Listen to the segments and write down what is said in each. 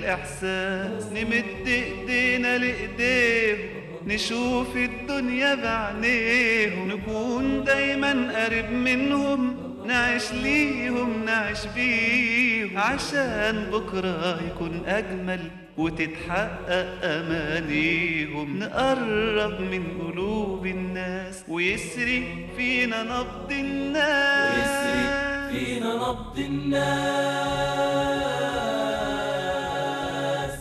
الإحساس نمد إيدينا لإيديهم نشوف الدنيا بعينيهم نكون دايما قريب منهم نعيش ليهم نعيش بيهم عشان بكرة يكون أجمل وتتحقق أمانيهم نقرب من قلوب الناس ويسري فينا نبض الناس ويسري فينا نبض الناس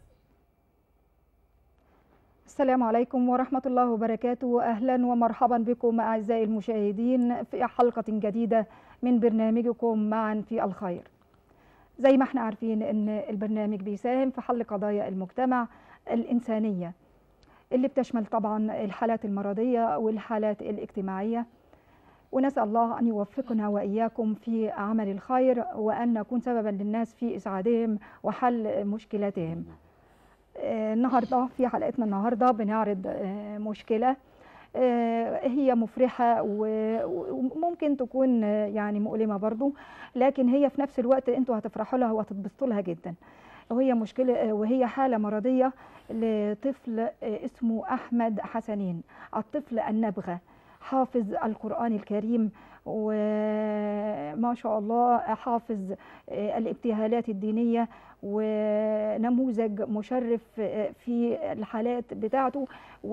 السلام عليكم ورحمة الله وبركاته أهلا ومرحبا بكم أعزائي المشاهدين في حلقة جديدة من برنامجكم معا في الخير زي ما احنا عارفين ان البرنامج بيساهم في حل قضايا المجتمع الإنسانية اللي بتشمل طبعا الحالات المرضية والحالات الاجتماعية ونسأل الله أن يوفقنا وإياكم في عمل الخير وأن نكون سببا للناس في إسعادهم وحل مشكلاتهم آه، النهارده في حلقتنا النهارده بنعرض آه، مشكله آه، هي مفرحه و- وممكن تكون آه، يعني مؤلمه برضو لكن هي في نفس الوقت انتوا هتفرحوا لها وهتتبسطوا لها جدا وهي مشكله آه، وهي حاله مرضيه لطفل آه، اسمه احمد حسنين الطفل النبغه حافظ القران الكريم وما شاء الله حافظ آه، الابتهالات الدينيه ونموذج مشرف في الحالات بتاعته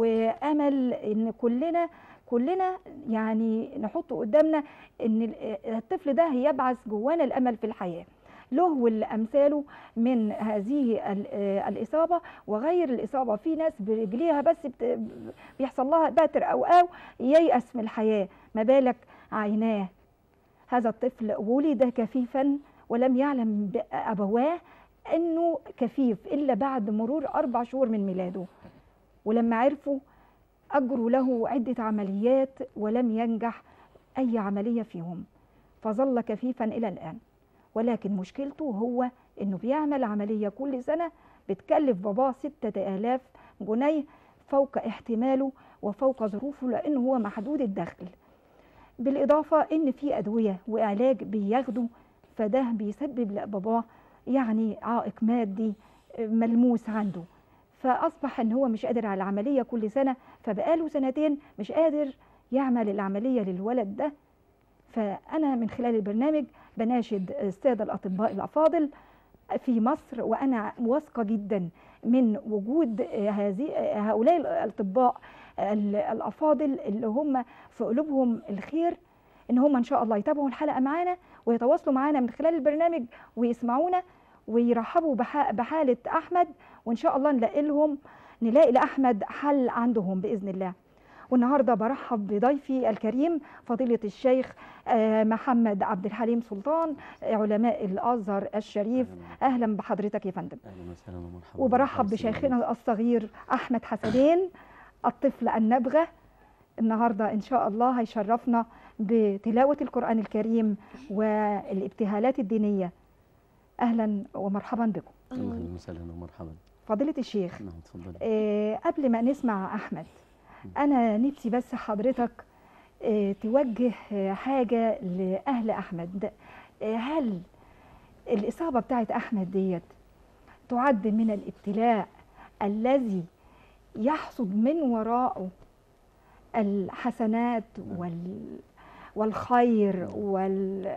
وامل ان كلنا كلنا يعني نحط قدامنا ان الطفل ده يبعث جوانا الامل في الحياه له والامثاله من هذه ال- الاصابه وغير الاصابه في ناس برجليها بس بت- بيحصل لها باتر او او ييأس من الحياه ما بالك عيناه هذا الطفل ولد كفيفا ولم يعلم ابواه انه كفيف الا بعد مرور اربع شهور من ميلاده ولما عرفوا اجروا له عده عمليات ولم ينجح اي عمليه فيهم فظل كفيفا الى الان ولكن مشكلته هو انه بيعمل عمليه كل سنه بتكلف باباه ستة آلاف جنيه فوق احتماله وفوق ظروفه لانه هو محدود الدخل بالاضافه ان في ادويه وعلاج بياخده فده بيسبب لباباه يعني عائق مادي ملموس عنده فاصبح ان هو مش قادر على العمليه كل سنه فبقاله سنتين مش قادر يعمل العمليه للولد ده فانا من خلال البرنامج بناشد الساده الاطباء الافاضل في مصر وانا واثقه جدا من وجود هذه هؤلاء الاطباء ال- الافاضل اللي هم في قلوبهم الخير ان هم ان شاء الله يتابعوا الحلقه معانا ويتواصلوا معانا من خلال البرنامج ويسمعونا ويرحبوا بح- بحاله احمد وان شاء الله نلاقي لهم نلاقي لاحمد حل عندهم باذن الله والنهارده برحب بضيفي الكريم فضيله الشيخ آه، محمد عبد الحليم سلطان آه، علماء الازهر الشريف اهلا بحضرتك يا فندم اهلا وسهلا ومرحبا وبرحب بك. بشيخنا الصغير احمد حسنين الطفل النبغه النهارده ان شاء الله هيشرفنا بتلاوه القران الكريم والابتهالات الدينيه اهلا ومرحبا بكم اهلا وسهلا ومرحبا فضيله الشيخ نعم تفضل آه، قبل ما نسمع احمد انا نفسي بس حضرتك آه، توجه آه، حاجه لاهل احمد آه، هل الاصابه بتاعت احمد ديت تعد من الابتلاء الذي يحصد من وراءه الحسنات وال والخير وال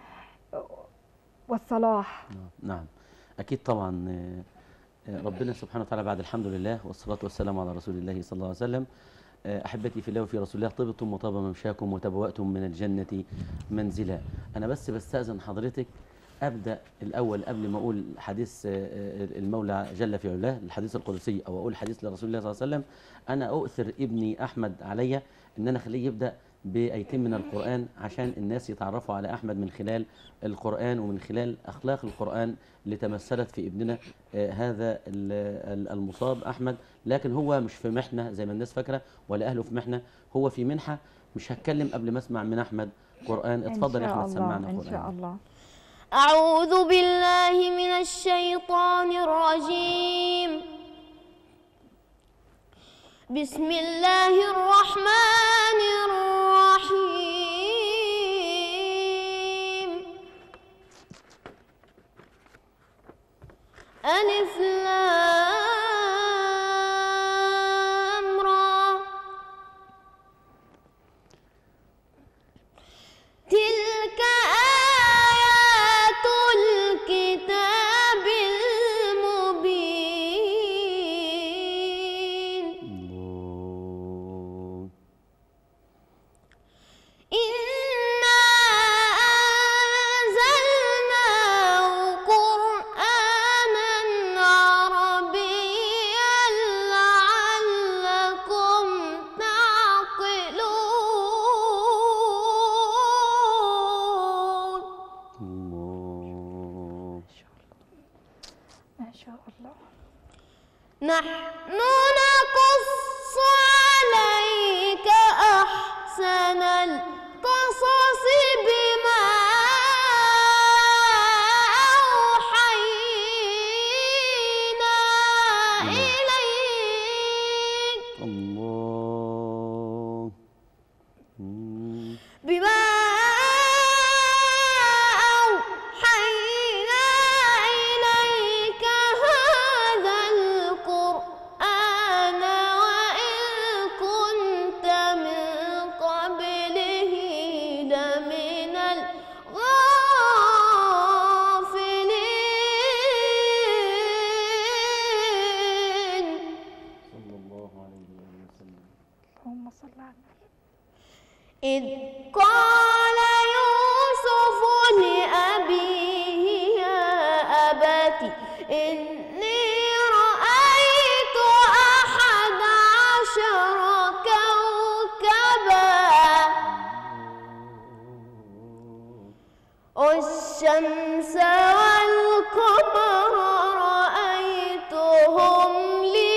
والصلاح نعم نعم اكيد طبعا آه، آه، ربنا سبحانه وتعالى بعد الحمد لله والصلاه والسلام على رسول الله صلى الله عليه وسلم آه، احبتي في الله وفي رسول الله طبتم وطاب ممشاكم وتبواتم من الجنه منزلا انا بس بستاذن حضرتك ابدا الاول قبل ما اقول حديث آه، آه، المولى جل في علاه الحديث القدسي او اقول حديث لرسول الله صلى الله عليه وسلم انا اؤثر ابني احمد عليا ان انا اخليه يبدا بايتين من القران عشان الناس يتعرفوا على احمد من خلال القران ومن خلال اخلاق القران اللي تمثلت في ابننا آه، هذا ال- ال- المصاب احمد لكن هو مش في محنه زي ما الناس فاكره ولا اهله في محنه هو في منحه مش هتكلم قبل ما اسمع من احمد قران اتفضل إن يا شاء احمد الله سمعنا إن قران شاء الله أعوذ بالله من الشيطان الرجيم بسم الله الرحمن الرحيم ألف لام را تلك آيات الكتاب المبين الله إنا أنزلناه قرآنا عربيا لعلكم تعقلون الله ما شاء الله نحن نقص عليك أحسن القصص بما أوحينا إليك الله مم. بما أوحينا إليك هذا القرآن وإن كنت من قبله لمن الغافلين صلى الله عليه وسلم اللهم صل على النبي إذ قال يوسف لأبيه يا أبت إني رأيت أحد عشر كوكبا والشمس والقمر رأيتهم لي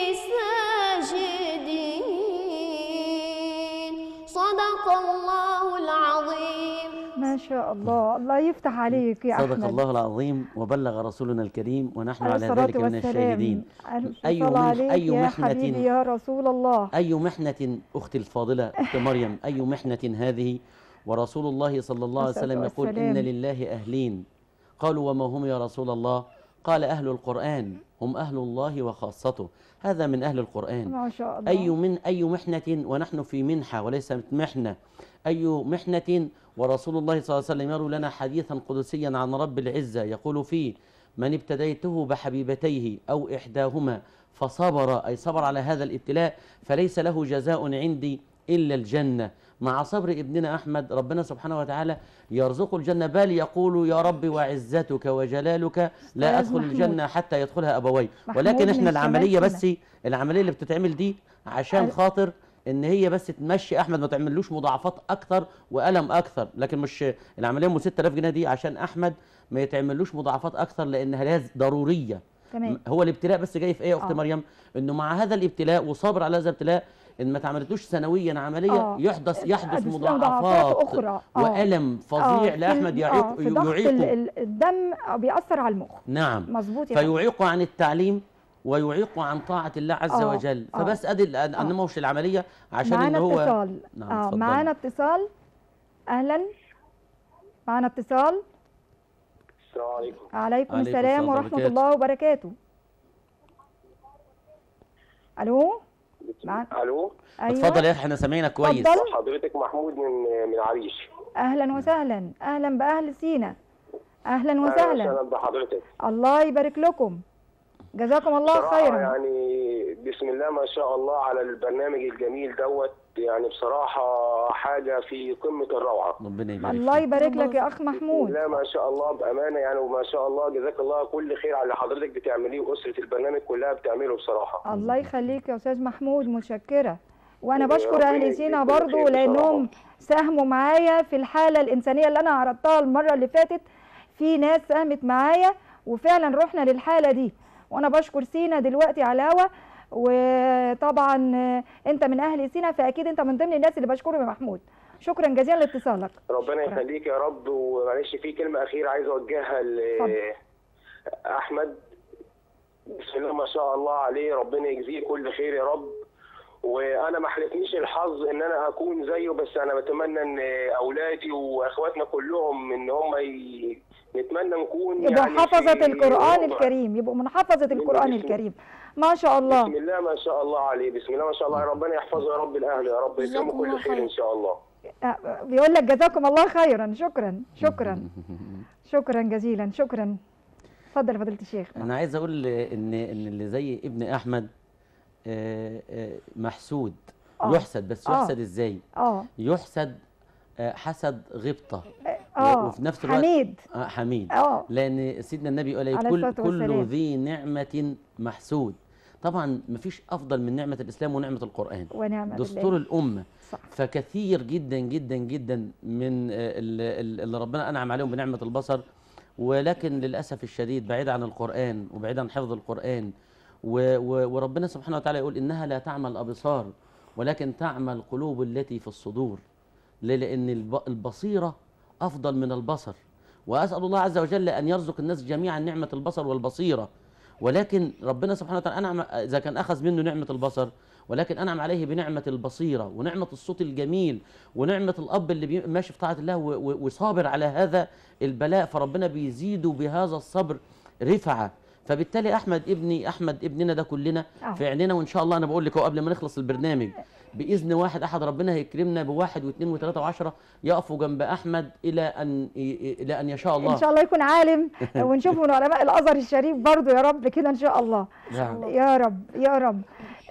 ساجدين صدق الله العظيم ما شاء الله الله يفتح عليك يا صدق أحمد الله العظيم وبلغ رسولنا الكريم ونحن عليه على الصلاة ذلك من والسلام. الشاهدين ألف أي صلاة منح- عليك أي يا محنة حبيبي يا رسول الله أي محنة أختي الفاضلة أخت مريم أي محنة هذه ورسول الله صلى الله عليه الصلاة وسلم يقول والسلام. إن لله أهلين قالوا وما هم يا رسول الله قال أهل القرآن هم أهل الله وخاصته هذا من أهل القرآن ما شاء الله أي من أي محنة ونحن في منحة وليس محنة أي محنة ورسول الله صلى الله عليه وسلم يروي لنا حديثا قدسيا عن رب العزة يقول فيه من ابتديته بحبيبتيه أو إحداهما فصبر أي صبر على هذا الابتلاء فليس له جزاء عندي إلا الجنة مع صبر ابننا أحمد ربنا سبحانه وتعالى يرزق الجنة بل يقول يا رب وعزتك وجلالك لا أستاذ أدخل محمود. الجنة حتى يدخلها أبوي محمود ولكن من إحنا العملية شبابنا. بس العملية اللي بتتعمل دي عشان ال- خاطر ان هي بس تمشي احمد ما تعملوش مضاعفات اكتر والم اكتر لكن مش العمليه ام 6000 جنيه دي عشان احمد ما يتعملوش مضاعفات اكتر لانها لازم ضروريه تمام هو الابتلاء بس جاي في ايه يا اخت آه. مريم انه مع هذا الابتلاء وصابر على هذا الابتلاء ان ما تعملتوش سنويا عمليه آه. يحدث يحدث حدث مضاعفات أخرى آه. والم فظيع آه، لاحمد في- يعيق آه، في ضغط ال- يعيقه ال- الدم بيأثر على المخ نعم مظبوط يا فندم. فيعيق عن التعليم ويعيق عن طاعة الله عز آه، وجل آه. فبس ادي ال- انا ما وش العملية عشان ان معانا هو اتصال نعم، اه اتفضلي. معانا اتصال اهلا معانا اتصال السلام عليكم عليكم عليكم السلام السلام ورحمة وبركاته. الله وبركاته الو معانا الو ايوه اتفضل يا اخي احنا سامعينك كويس اتفضل. حضرتك محمود من من عريش اهلا وسهلا اهلا باهل سينا اهلا اهلا وسهلا وسهلا بحضرتك الله يبارك لكم جزاكم الله بصراحة خيرا يعني بسم الله ما شاء الله على البرنامج الجميل دوت يعني بصراحة حاجة في قمة الروعة ربنا يبارك الله فيك. يبارك لك يا اخ بسم محمود الله ما شاء الله بأمانة يعني وما شاء الله جزاك الله كل خير على اللي حضرتك بتعمليه وأسرة البرنامج كلها بتعمله بصراحة الله يخليك يا استاذ محمود متشكره وانا ربنا بشكر اهل يديك سينا كل برضو خير لانهم بصراحة. ساهموا معايا في الحاله الانسانيه اللي انا عرضتها المره اللي فاتت في ناس ساهمت معايا وفعلا رحنا للحاله دي وانا بشكر سينا دلوقتي على الهوا وطبعا آه، انت من اهل سينا فاكيد انت من ضمن الناس اللي بشكرهم يا محمود شكرا جزيلا لاتصالك ربنا شكرا. يخليك يا رب ومعلش في كلمة أخيرة عايز أوجهها اتفضل. لأحمد بسم الله ما شاء الله عليه ربنا يجزيه كل خير يا رب وانا ما حلفنيش الحظ ان انا اكون زيه بس انا بتمنى ان اولادي واخواتنا كلهم ان هم ي- نتمنى نكون يبقوا يعني حفظة في القرآن ربع. الكريم يبقوا من حفظة القرآن بسم- الكريم ما شاء الله بسم الله ما شاء الله عليه بسم الله ما شاء الله ربنا يحفظه يا رب الاهل يا رب يكرمه جزاكم الله كل خير خير. ان شاء الله آه، بيقول لك جزاكم الله خيرا شكرا شكرا شكرا جزيلا شكرا اتفضل يا فضيلة الشيخ انا عايز اقول ان ان اللي زي ابن احمد آه، آه، محسود آه. يحسد بس آه. يحسد ازاي اه يحسد آه، حسد غبطه اه وفي نفس الوقت حميد آه، حميد اه لان سيدنا النبي قال إيه؟ عليه كل الصلاة كل والسلام. ذي نعمه محسود طبعا مفيش افضل من نعمه الاسلام ونعمه القران ونعم دستور بالله الامه صح فكثير جدا جدا جدا من آه، ال- ال- اللي ربنا انعم عليهم بنعمه البصر ولكن للاسف الشديد بعيد عن القران وبعيد عن حفظ القران و و وربنا سبحانه وتعالى يقول انها لا تعمى الابصار ولكن تعمى القلوب التي في الصدور ليه؟ لان الب- البصيره افضل من البصر واسال الله عز وجل ان يرزق الناس جميعا نعمه البصر والبصيره ولكن ربنا سبحانه وتعالى انعم اذا كان اخذ منه نعمه البصر ولكن انعم عليه بنعمه البصيره ونعمه الصوت الجميل ونعمه الاب اللي بي- ماشي في طاعه الله و- و- وصابر على هذا البلاء فربنا بيزيده بهذا الصبر رفعه فبالتالي احمد ابني احمد ابننا ده كلنا آه. في عيننا وان شاء الله انا بقول لك أهو قبل ما نخلص البرنامج باذن واحد احد ربنا هيكرمنا بواحد واثنين وثلاثه وعشره يقفوا جنب احمد الى ان الى ان يشاء الله ان شاء الله يكون عالم ونشوفه من علماء الازهر الشريف برضو يا رب كده ان شاء الله نعم. يا رب يا رب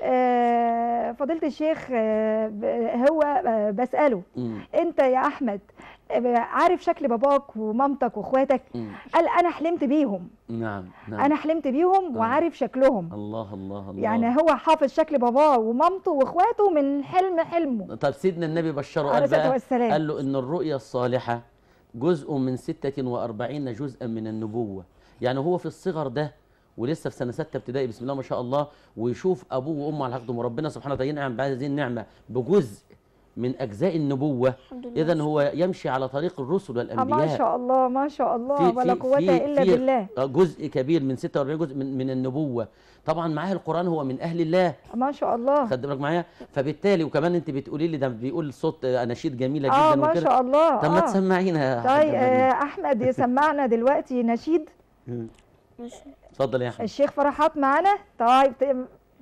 آه، فضيلة الشيخ آه، ب- هو آه، بسأله مم. انت يا احمد آه، عارف شكل باباك ومامتك واخواتك مم. قال انا حلمت بيهم نعم نعم انا حلمت بيهم آه. وعارف شكلهم الله الله الله يعني هو حافظ شكل باباه ومامته واخواته من حلم حلمه طب سيدنا النبي بشره عليه قال الصلاة بقى والسلام. قال له ان الرؤيا الصالحه جزء من 46 جزءا من النبوه يعني هو في الصغر ده ولسه في سنه سته ابتدائي بسم الله ما شاء الله ويشوف ابوه وامه على حقهم وربنا سبحانه وتعالى ينعم بهذه النعمه بجزء من اجزاء النبوه الحمد لله اذا هو يمشي على طريق الرسل آه، والانبياء ما شاء الله ما شاء الله في- ولا في- قوة في- الا في بالله جزء كبير من 46 جزء من, من النبوه طبعا معاه القران هو من اهل الله ما شاء الله خد بالك معايا فبالتالي وكمان انت بتقولي لي ده بيقول صوت اناشيد جميله اه جدا ما وكده شاء الله طب ما آه. تسمعينا يا طيب حاجة آه، احمد يسمعنا دلوقتي نشيد مريم. ماشي اتفضل يا احمد الشيخ فرحات معانا طيب ت-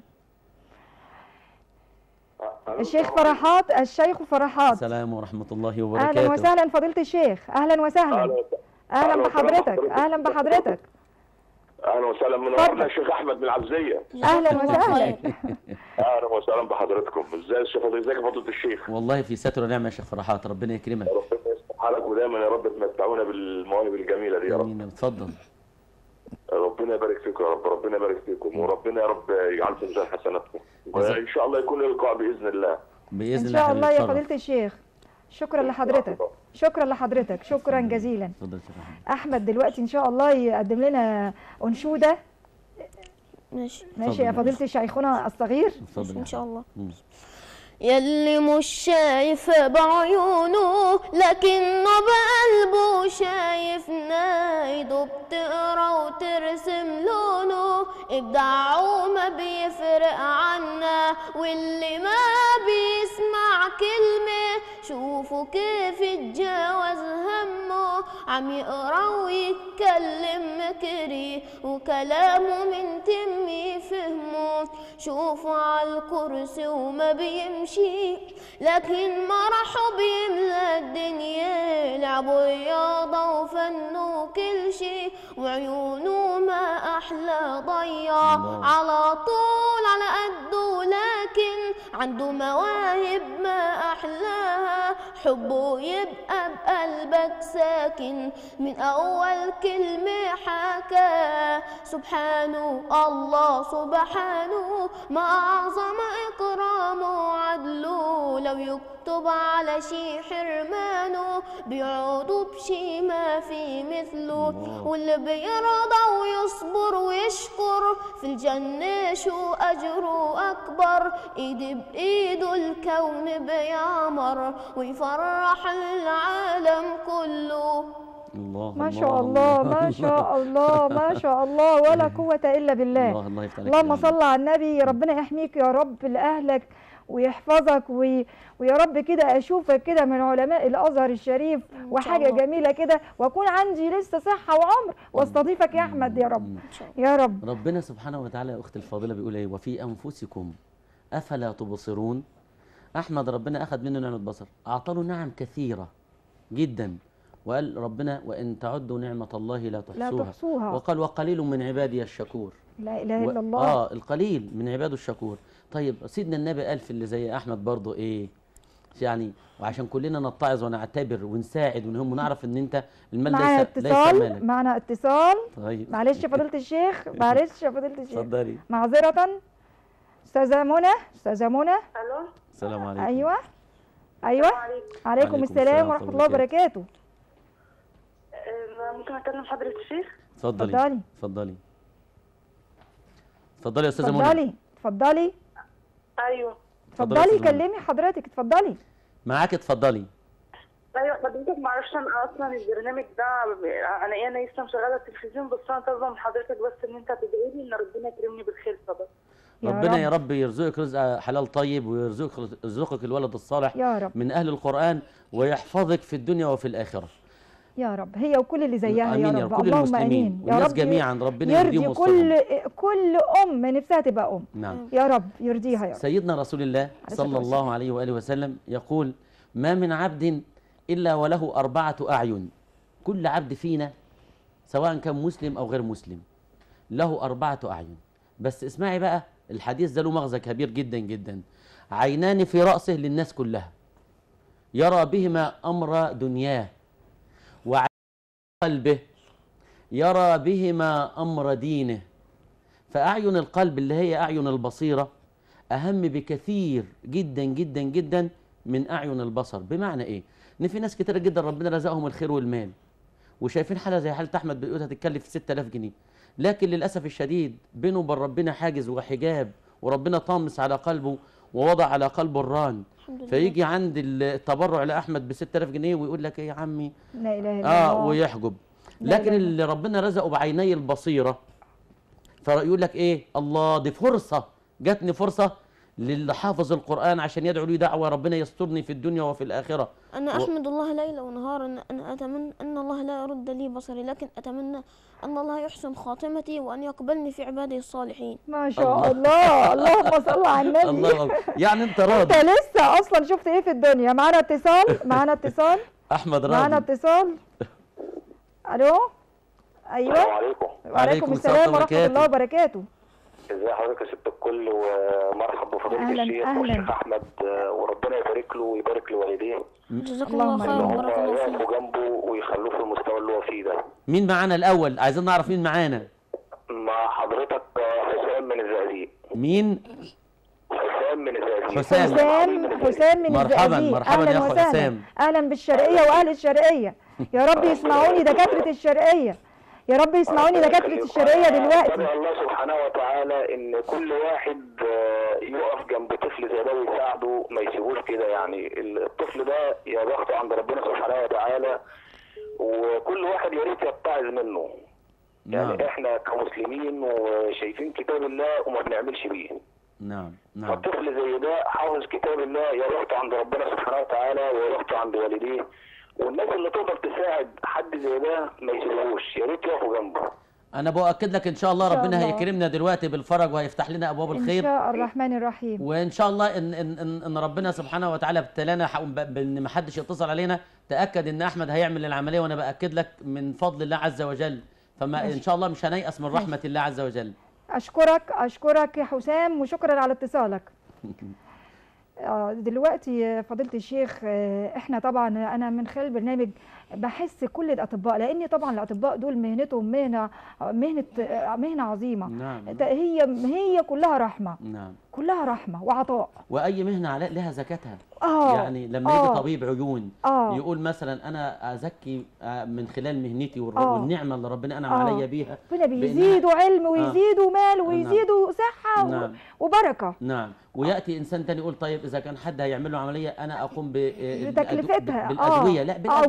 الشيخ فرحات الشيخ فرحات السلام ورحمه الله اهلا وبركاته وسهلا فضيلة الشيخ اهلا وسهلا اهلا أهلا وسهلا بحضرتك بحضرتك. اهلا بحضرتك اهلا وسهلا من اتفضل. ورنا الشيخ احمد من العبزيه اهلا جزاكم الله وسهلا خير. اهلا وسهلا بحضرتكم ازاي الشيخ ازيك يا فضيله الشيخ والله في ستر ونعمه يا شيخ فرحات ربنا يكرمك ربنا يصلح حالك ودايما يا رب تمتعونا بالمواهب الجميله دي يا رب امين اتفضل ربنا يبارك فيكم يا رب ربنا يبارك فيكم وربنا يا رب يجعل في ميزان حسناتكم جزاك. وان شاء الله يكون اللقاء باذن الله باذن ان الله شاء الله يا حبيبي، اتفضل. فضيلة الشيخ شكرا لحضرتك شكرا لحضرتك شكرا جزيلا اتفضل يا شيخ احمد احمد دلوقتي ان شاء الله يقدم لنا انشوده ماشي ماشي يا اتفضل. فضيلة الشيخنا الصغير اتفضل يا ان شاء أحمد. الله مم. يلي مش شايف بعيونه لكنه بقلبه شايفنا ايده بتقرا وترسم لونه ابداعه ما بيفرق عنا واللي ما بيسمع كلمة شوفوا كيف اتجاوز همه عم يقرا ويتكلم مكري وكلامه من تمي فهمه شوفوا على الكرسي وما بيمشي لكن مرحه بيملى الدنيا لعب ورياضة وفن وكل شي وعيونه ما أحلى ضيع الله. على طول على قده لكن عنده مواهب ما أحلاها حبه يبقى بقلبك ساكن من أول كلمة حكى سبحانه الله سبحانه ما أعظم إكرامه وعدله لو يكتب على شي حرمانه بيعودوا بشي ما في مثله الله. واللي بيرضى ويصبر ويشكر في الجنة شو أجره أكبر إيدي بإيده الكون بيعمر ويفرح العالم كله الله ما شاء الله ما شاء الله ما شاء الله ولا قوة إلا بالله الله الله يفتح عليك اللهم يا صل على النبي ربنا يحميك يا رب لأهلك ويحفظك وي... ويا رب كده اشوفك كده من علماء الازهر الشريف إن وحاجه شاء الله. جميله كده واكون عندي لسه صحه وعمر واستضيفك يا احمد يا رب مم. ان شاء الله يا رب ربنا سبحانه وتعالى يا اختي الفاضله بيقول ايه وفي انفسكم افلا تبصرون احمد ربنا اخذ منه نعمه بصر اعطى له نعم كثيره جدا وقال ربنا وان تعدوا نعمه الله لا لا تحصوها تحصوها وقال وقليل من عبادي الشكور لا اله و- الا الله اه القليل من عباده الشكور طيب سيدنا النبي قال في اللي زي احمد برضه ايه يعني وعشان كلنا نتعظ ونعتبر ونساعد ونهم ونعرف ان انت المال معنا ليس ليس اتصال مالك معنا اتصال طيب معلش يا فضيله الشيخ معلش يا فضيله الشيخ اتفضلي معذره استاذه منى استاذه منى الو السلام عليكم ايوه ايوه السلام عليكم عليكم وعليكم السلام السلام ورحمه ورحمة الله وبركاته آه، ممكن اكلم حضرة الشيخ اتفضلي اتفضلي اتفضلي اتفضلي يا استاذه منى اتفضلي اتفضلي ايوه اتفضلي يا اتفضلي أستاذة منى. كلمي حضرتك اتفضلي معاك اتفضلي ايوه حضرتك ما اعرفش انا اصلا البرنامج ده انا ايه انا لسه مشغله التلفزيون بس انا طالبه من حضرتك بس ان انت تدعي لي ان ربنا يكرمني بالخلفه بس يا ربنا رب. يا رب يرزقك رزق حلال طيب ويرزقك يرزقك الولد الصالح يا رب من اهل القران ويحفظك في الدنيا وفي الاخره يا رب هي وكل اللي زيها يا امين يا رب رب كل اللهم المسلمين امين يا والناس رب جميعا ربنا يهديهم يرضي ويسترهم كل كل ام نفسها تبقى ام نعم يا رب يرضيها يا رب سيدنا رسول الله الصلاة صلى الله عليه واله وسلم يقول ما من عبد الا وله اربعه اعين كل عبد فينا سواء كان مسلم او غير مسلم له اربعه اعين بس اسمعي بقى الحديث ده له مغزى كبير جدا جدا عينان في راسه للناس كلها يرى بهما امر دنياه وعين قلبه يرى بهما امر دينه فاعين القلب اللي هي اعين البصيره اهم بكثير جدا جدا جدا من اعين البصر بمعنى ايه ان في ناس كتير جدا ربنا رزقهم الخير والمال وشايفين حاله زي حاله احمد بيقول هتتكلف 6000 جنيه لكن للاسف الشديد بينه وبين ربنا حاجز وحجاب وربنا طامس على قلبه ووضع على قلبه الران الحمد لله فيجي عند التبرع لاحمد ب 6000 جنيه ويقول لك ايه يا عمي لا اله الا اه الله ويحجب لا لكن إله إلا اللي ربنا رزقه بعيني البصيره فيقول لك ايه الله دي فرصه جاتني فرصه للي حافظ القران عشان يدعو لي دعوه ربنا يسترني في الدنيا وفي الاخره أنا و- أحمد الله ليلا ونهارا أن أنا أتمنى أن الله لا يرد لي بصري لكن أتمنى أن الله يحسن خاتمتي وأن يقبلني في عباده الصالحين ما شاء الله اللهم صل على النبي الله أكبر. يعني انت انت راضي لسه اصلا شفت ايه في الدنيا معانا اتصال معانا اتصال احمد معانا راضي اتصال الو ايوه السلام عليكم وعليكم السلام ورحمه الله وبركاته ازي حضرتك يا ست الكل ومرحبا بفضيله أهلاً، الشيخ أهلاً. والشيخ احمد آه، وربنا يبارك له ويبارك لوالديه جزاك اللهم الله خيرا آمين. هم وبارك الله فيك يقفوا جنبه ويخلوه في المستوى اللي هو فيه ده مين معانا الاول عايزين نعرف مين معانا مع حضرتك آه، حسام من الزقازيق مين حسام من الزقازيق حسام. حسام حسام من مرحباً، الزقازيق. مرحباً يا اهلا أخو وسهلا حسام. اهلا بالشرقيه واهل الشرقيه يا رب يسمعوني دكاتره الشرقيه يا رب يسمعوني دكاتره الشرقيه دلوقتي أدعو الله سبحانه وتعالى ان كل واحد آه، يقف جنب طفل زي ده ويساعده ما يسيبوش كده يعني الطفل ده يا بخته عند ربنا سبحانه وتعالى وكل واحد يا ريت يتعظ منه نعم يعني احنا كمسلمين وشايفين كتاب الله وما بنعملش بيه نعم نعم فالطفل زي ده حافظ كتاب الله يا بخته عند ربنا سبحانه وتعالى ويا بخته عند والديه والناس اللي تقدر تساعد حد زي ده ما يسيبوش يا ريت يقفوا جنبه انا باكد لك ان شاء الله إن شاء ربنا الله. هيكرمنا دلوقتي بالفرج وهيفتح لنا ابواب ان الخير شاء الرحمن الرحيم وان شاء الله ان ان ان, إن ربنا سبحانه وتعالى ابتلانا ح- ب- بان ما حدش يتصل علينا تاكد ان احمد هيعمل العمليه وانا باكد لك من فضل الله عز وجل فما ان شاء الله مش هنيأس من رحمه الله عز وجل اشكرك اشكرك يا حسام وشكرا على اتصالك آه، دلوقتي يا فضيلة الشيخ آه، احنا طبعا انا من خلال البرنامج بحس كل الاطباء لان طبعا الاطباء دول مهنتهم مهنه مهنه آه، مهنه عظيمه نعم ده هي هي كلها رحمه نعم كلها رحمه وعطاء واي مهنه على لها زكاتها اه يعني لما آه. يجي طبيب عيون اه يقول مثلا انا ازكي آه، من خلال مهنتي والر- آه. والنعمه اللي ربنا انعم آه. عليا بيها ربنا بإن- بيزيدوا علم ويزيدوا مال نعم. ويزيدوا صحه و- نعم. وبركه نعم وياتي انسان تاني يقول طيب اذا كان حد هيعمل له عمليه انا اقوم ب- آه، بتكلفتها بالادويه لا اه بالادويه بالادويه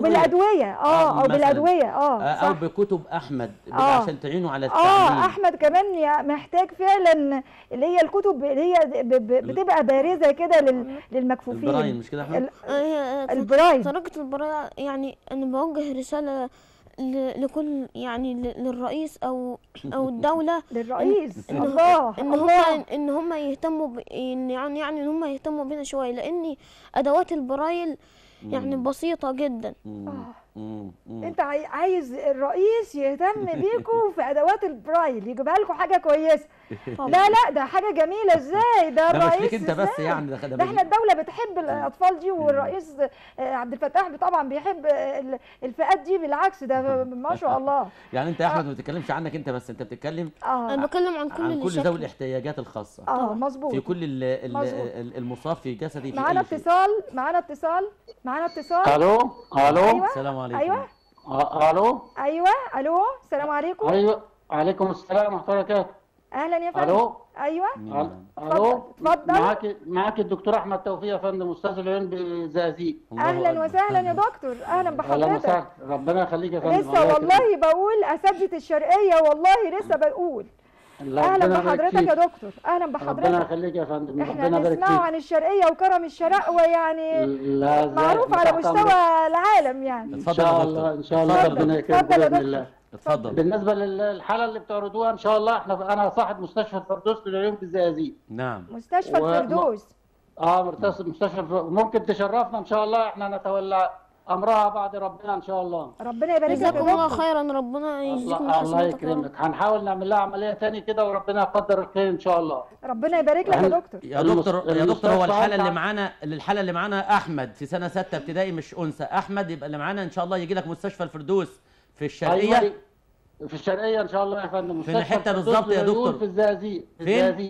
بالادويه اه او مثلاً. بالادويه آه، اه او صح بكتب احمد بيبقى آه. عشان تعينه على اه التعليم احمد كمان يا- محتاج فعلا اللي هي الكتب اللي هي ب- ب- بتبقى بارزه كده لل- للمكفوفين البراين مش كده يا احمد ال- هي البرايل طريقة البراءة يعني أنا بوجه رسالة ل- لكل يعني ل- للرئيس أو أو الدولة للرئيس إن- الله إن الله هم إن هم يهتموا ب- إن يعني يعني إن هم يهتموا بينا شوية لأن أدوات البرايل يعني بسيطة جدا مم. مم. مم. انت عاي- عايز الرئيس يهتم بيكم في ادوات البرايل يجيبها لكم حاجه كويسه لا لا ده حاجه جميله ازاي ده ده مش الرئيس ليك انت بس إزاي؟ يعني ده, ده احنا الدوله بتحب الاطفال دي والرئيس آه، عبد الفتاح طبعا بيحب آه، ال- الفئات دي بالعكس ده ما شاء الله يعني انت يا احمد ما بتتكلمش عنك انت بس انت بتتكلم اه أنا بتكلم عن كل عن اللي كل ذوي شكل الاحتياجات الخاصه اه مظبوط في كل ال- ال- مظبوط. ال- المصاب في جسدي في معانا أي شيء. اتصال معانا اتصال معانا اتصال الو الو ايوه السلام عليكم ايوه آه، الو ايوه الو السلام عليكم ايوه عليكم السلام ورحمه الله وبركاته اهلا يا فندم الو ايوه مين أل- معنا؟ الو اتفضل. معاك معاك الدكتور احمد توفيق يا فندم استاذ العيون بزقازيق الله اهلا أكبر. وسهلا يا دكتور اهلا اهلا بحضرتك وسهلا ربنا يخليك يا فندم لسه الله يكرمك. والله بقول اساتذه الشرقيه والله لسه بقول الله اهلا ربنا يبارك بحضرتك فيك. يا دكتور اهلا ربنا بحضرتك يخليك يا فندم احنا ربنا يبارك نسمعه فيك عن الشرقيه وكرم الشرقوه يعني لا زي- معروف على تحت أمرك. مستوى العالم يعني ان اتفضل يا شاء دكتور. الله ان شاء الله اتفضل. ربنا يكرمك اتفضل يا باذن دكتور. الله اتفضل بالنسبه للحاله اللي بتعرضوها ان شاء الله احنا انا صاحب مستشفى الفردوس للعيون بالزقازيق نعم مستشفى و- الفردوس اه مرتس- مستشفى الف- ممكن تشرفنا ان شاء الله احنا نتولى امرها بعد ربنا ان شاء الله ربنا يبارك لك جزاكم يا الله دكتور خيرا ربنا يجزيكم الله, الله حسناتك يا رب. يكرمك هنحاول نعمل لها عمليه تاني كده وربنا يقدر الخير ان شاء الله ربنا يبارك لك يا أهلا. دكتور يا المس- دكتور يا دكتور هو المستشفى الحاله اللي بتاع- معانا اللي الحاله اللي معانا احمد في سنه سته ابتدائي مش انثى احمد يبقى اللي معانا ان شاء الله يجي لك مستشفى الفردوس في الشرقيه أيوة، في الشرقيه ان شاء الله يا فندم فين مستشفى الحتة الفردوس بالظبط يا للعيون دكتور؟ في الزقازيق في فين؟ الزقازيق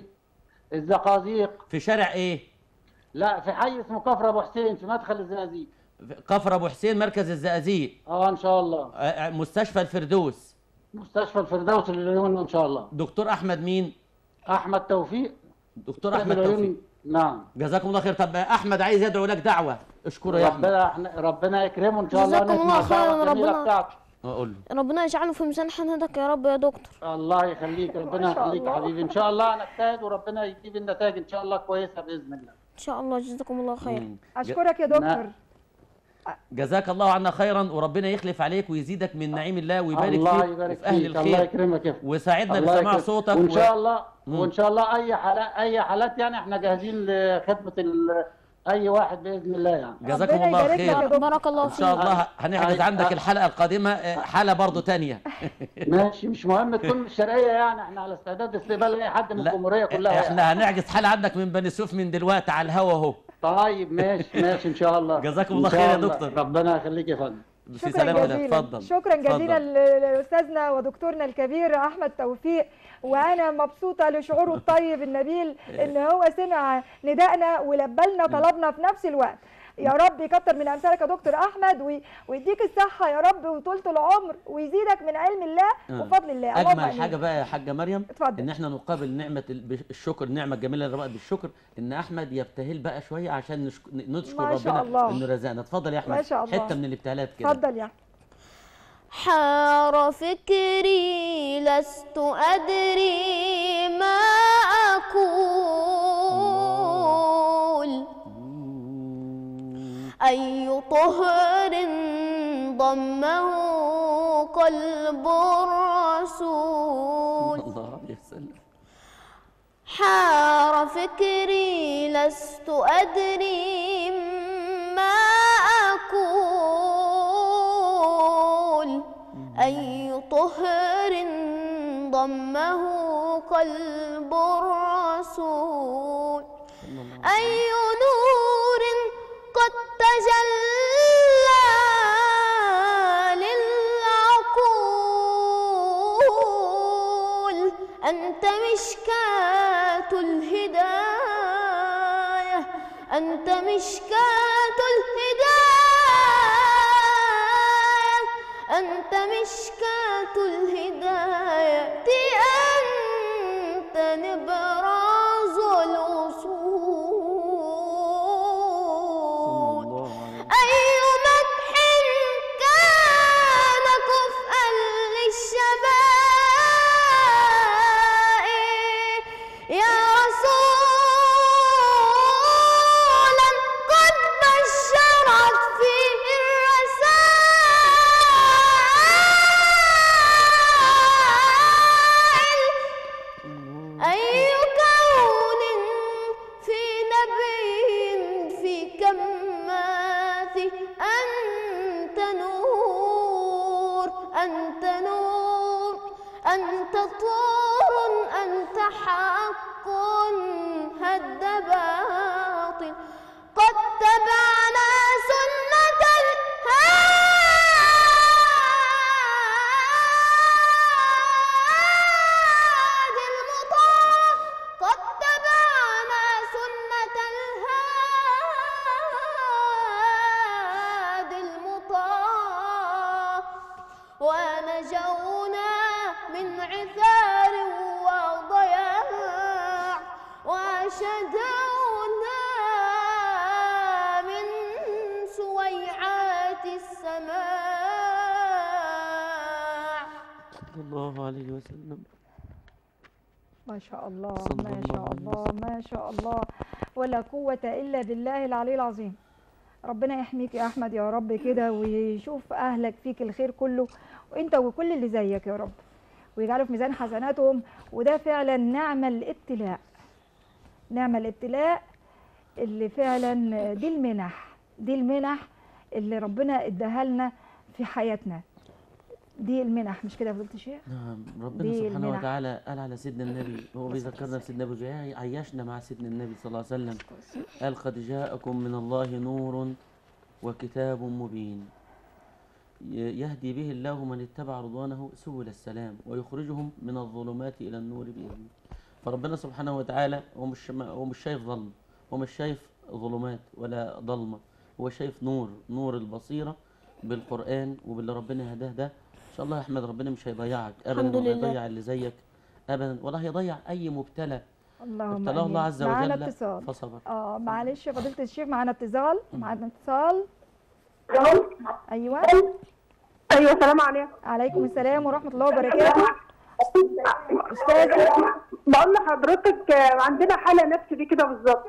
الزقازيق في شارع ايه لا في حي اسمه كفر ابو حسين في مدخل الزقازيق في كفر ابو حسين مركز الزقازيق اه ان شاء الله آه، آه، مستشفى الفردوس مستشفى الفردوس للعيون ان شاء الله دكتور احمد مين احمد توفيق دكتور أستاذ احمد العيون. توفيق نعم جزاكم الله خير طب احمد عايز يدعو لك دعوه اشكره يا احمد ربنا إحنا- ربنا يكرمه ان شاء الله جزاكم نسمع الله خيراً، الدعوة الجميلة ربنا- بتاعته اقول له ربنا يجعله في ميزان حسناتك يا رب يا دكتور الله يخليك ربنا ما شاء يخليك يا الله. حبيبي ان شاء الله هنجتهد وربنا يجيب النتائج ان شاء الله كويسه باذن الله ان شاء الله جزاكم الله خير مم. اشكرك يا دكتور جزاك الله عنا خيرا وربنا يخلف عليك ويزيدك من نعيم الله ويبارك الله فيك يبارك وفي اهل فيك الله الخير يكرمك يا فندم. وساعدنا الله بسماع يكرمك. صوتك وان و- شاء الله مم. وان شاء الله اي حالات اي حالات يعني احنا جاهزين لخدمه ال... اي واحد باذن الله يعني جزاكم ربنا الله يبارك لك يا خير دكتور. بارك الله ان فيك شاء الله هنحجز أي- عندك أ- الحلقه القادمه آه، حاله برضو تانية ماشي مش مهم تكون من الشرقيه يعني احنا على استعداد استقبال اي حد من لا الجمهوريه كلها يعني. احنا هنحجز حاله عندك من بني سويف من دلوقتي على الهوا اهو طيب ماشي ماشي ان شاء الله جزاكم إن الله شاء خير يا الله. دكتور. ربنا يخليك يا فندم في شكرا سلام الله جزيلا اتفضل شكرا جزيلا اتفضل. ل- لاستاذنا ودكتورنا الكبير احمد توفيق وانا مبسوطه لشعوره الطيب النبيل ان هو سمع ندائنا ولبلنا طلبنا في نفس الوقت يا رب يكتر من امثالك يا دكتور احمد وي- ويديك الصحه يا رب وطولة العمر ويزيدك من علم الله آه. وفضل الله اللهم اجمل آمين. حاجه بقى يا حاجه مريم اتفضل. ان احنا نقابل نعمه ال- الشكر النعمه الجميله اللي بقى بالشكر ان احمد يبتهل بقى شويه عشان نشك... نشكر ما شاء ربنا الله. انه رزقنا اتفضل يا احمد ما شاء الله. حته من الابتهالات كده اتفضل يا حار فكري لست أدري ما أقول أي طهر ضمه قلب الرسول الله عليه وسلم حار فكري لست أدري ما أقول أي طهر ضمه قلب الرسول أي نور قد تجلى للعقول أنت مشكاة الهداية أنت مشكاة الهداية أنت مشكاة الهداية أنت نبراز الوصول الله عليه أي مدح كان يا رسولا قد بشرت فيه الرسائل أي كون في نبي في كماث أنت نور أنت نور أنت طور أنت حق هد باطل قد تبعنا سنة الهادي المطاع قد تبعنا سنة الهادي المطاع ونجونا من عثار وضياع وشدونا من سويعات السماع صلى الله عليه وسلم ما شاء الله صلى ما الله شاء عليه الله ما شاء الله ولا قوة إلا بالله العلي العظيم ربنا يحميك يا أحمد يا رب كده ويشوف أهلك فيك الخير كله وأنت وكل اللي زيك يا رب ويجعله في ميزان حسناتهم وده فعلا نعم الابتلاء نعم الابتلاء اللي فعلا دي المنح دي المنح اللي ربنا اداها لنا في حياتنا دي المنح مش كده يا فضيلة الشيخ نعم ربنا دي سبحانه المنح. وتعالى قال على سيدنا النبي هو بيذكرنا بسيدنا ابو جهل عيشنا مع سيدنا النبي صلى الله عليه وسلم قال قد جاءكم من الله نور وكتاب مبين ي- يهدي به الله من اتبع رضوانه سبل السلام ويخرجهم من الظلمات الى النور باذنه فربنا سبحانه وتعالى هو مش ما- هو مش شايف ظلم هو مش شايف ظلمات ولا ضلمه هو شايف نور نور البصيره بالقران وباللي ربنا هداه ده ان شاء الله يا احمد ربنا مش هيضيعك ابدا الحمد ولا لله. هيضيع اللي زيك ابدا ولا هيضيع اي مبتلى اللهم ابتلاه الله آمين. عز معانا وجل اتصال فصبر اه معلش يا فضيلة الشيخ معانا اتصال معانا اتصال ايوه ايوه السلام عليكم عليكم السلام ورحمة الله وبركاته استاذة بقول لحضرتك آه، عندنا حاله نفس دي كده بالظبط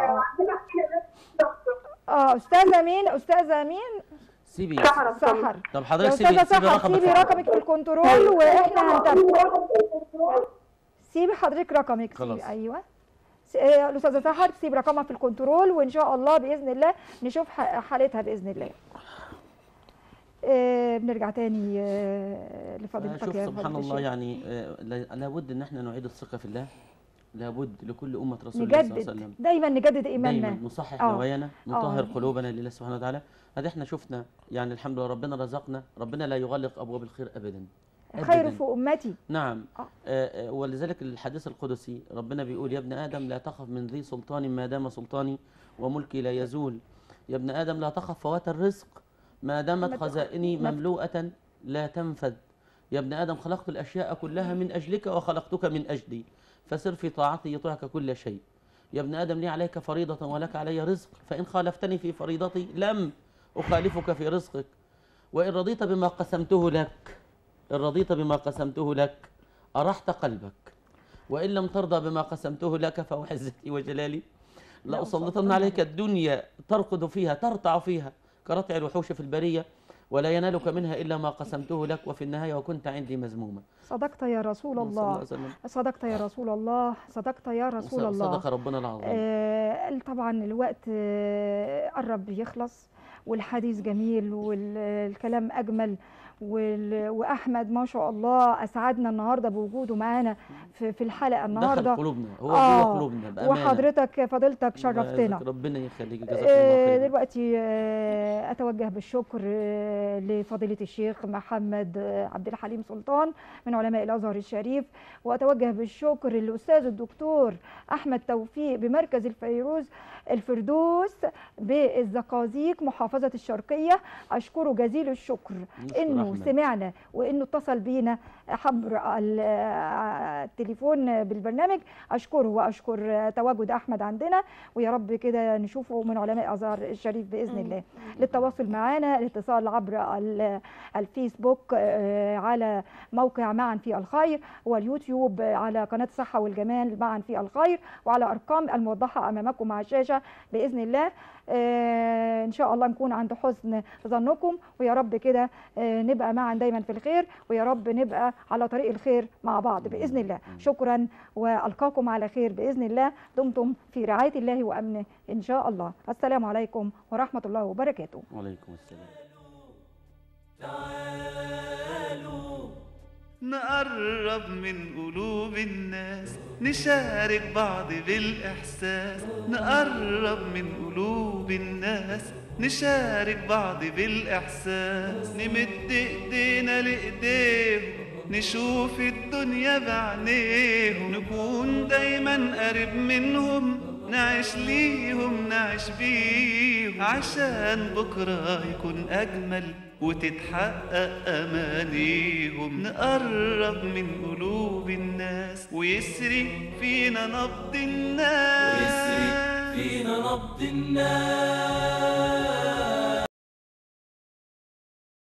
اه استاذة مين استاذة مين سيبي سحر سحر طب يا حضرتك سيبي استاذة سيبي سحر رقمك سيبي رقمك في الكنترول واحنا هنتابع سيبي حضرتك رقمك خلاص. سيبي ايوه س- آه، الاستاذة سحر تسيب رقمها في الكنترول وان شاء الله باذن الله نشوف ح- حالتها باذن الله آه بنرجع تاني آه لفضيلتك شوف يا سبحان فضيلة الله الشيخ. يعني آه، لا- لابد ان احنا نعيد الثقه في الله لابد لكل امه رسول الله صلى الله عليه نجدد وسلم دايما نجدد ايماننا دايما نصحح آه. نوايانا نطهر آه. قلوبنا لله سبحانه وتعالى هذا احنا شفنا يعني الحمد لله ربنا رزقنا ربنا لا يغلق ابواب الخير ابدا الخير أبداً. في امتي نعم آه. آه، آه، ولذلك الحديث القدسي ربنا بيقول يا ابن آدم لا تخف من ذي سلطان ما دام سلطاني وملكي لا يزول يا ابن آدم لا تخف فوات الرزق ما دامت ما ت- خزائني ما ت- مملوءة لا تنفد يا ابن آدم خلقت الأشياء كلها من أجلك وخلقتك من أجلي فسر في طاعتي يطيعك كل شيء يا ابن آدم لي عليك فريضة ولك علي رزق فإن خالفتني في فريضتي لم أخالفك في رزقك وإن رضيت بما قسمته لك إن رضيت بما قسمته لك أرحت قلبك وإن لم ترضى بما قسمته لك فوعزتي وجلالي لأسلطن عليك الدنيا ترقد فيها ترتع فيها كرتع الوحوش في البرية ولا ينالك منها إلا ما قسمته لك وفي النهاية وكنت عندي مزموما صدقت يا رسول صلى الله عليه الله وسلم. صدقت يا رسول الله صدقت يا رسول وص- الله صدق ربنا العظيم آه طبعا الوقت آه قرب يخلص والحديث جميل والكلام اجمل وال- واحمد ما شاء الله اسعدنا النهارده بوجوده معانا في, في الحلقه دخل النهارده قلوبنا هو آه، جوه قلوبنا بأمانة وحضرتك فضيلتك الله شرفتنا يعزك، ربنا يخليك جزاك الله آه، خير دلوقتي آه، اتوجه بالشكر آه، لفضيله الشيخ محمد آه، عبد الحليم سلطان من علماء الازهر الشريف واتوجه بالشكر للاستاذ الدكتور احمد توفيق بمركز الفيروز الفردوس بالزقازيق محافظه الشرقيه اشكره جزيل الشكر نشكر انه انه أحمد. سمعنا وانه اتصل بينا عبر ال- التليفون بالبرنامج اشكره واشكر تواجد احمد عندنا ويا رب كده نشوفه من علماء ازهر الشريف باذن الله للتواصل معنا الاتصال عبر ال- الفيسبوك آه، على موقع معا في الخير واليوتيوب على قناه الصحه والجمال معا في الخير وعلى ارقام الموضحه امامكم على الشاشه باذن الله آه، ان شاء الله نكون عند حسن ظنكم ويا رب كده آه، نبقى معا دايما في الخير ويا رب نبقى على طريق الخير مع بعض باذن الله شكرا والقاكم على خير باذن الله دمتم في رعايه الله وامنه ان شاء الله السلام عليكم ورحمه الله وبركاته وعليكم السلام نقرب من قلوب الناس نشارك بعض بالإحساس نقرب من قلوب الناس نشارك بعض بالإحساس نمد إيدينا لإيديهم نشوف الدنيا بعينيهم نكون دايما قريب منهم نعيش ليهم نعيش بيهم عشان بكرة يكون أجمل وتتحقق أمانيهم نقرب من قلوب الناس ويسري فينا نبض الناس ويسري فينا نبض الناس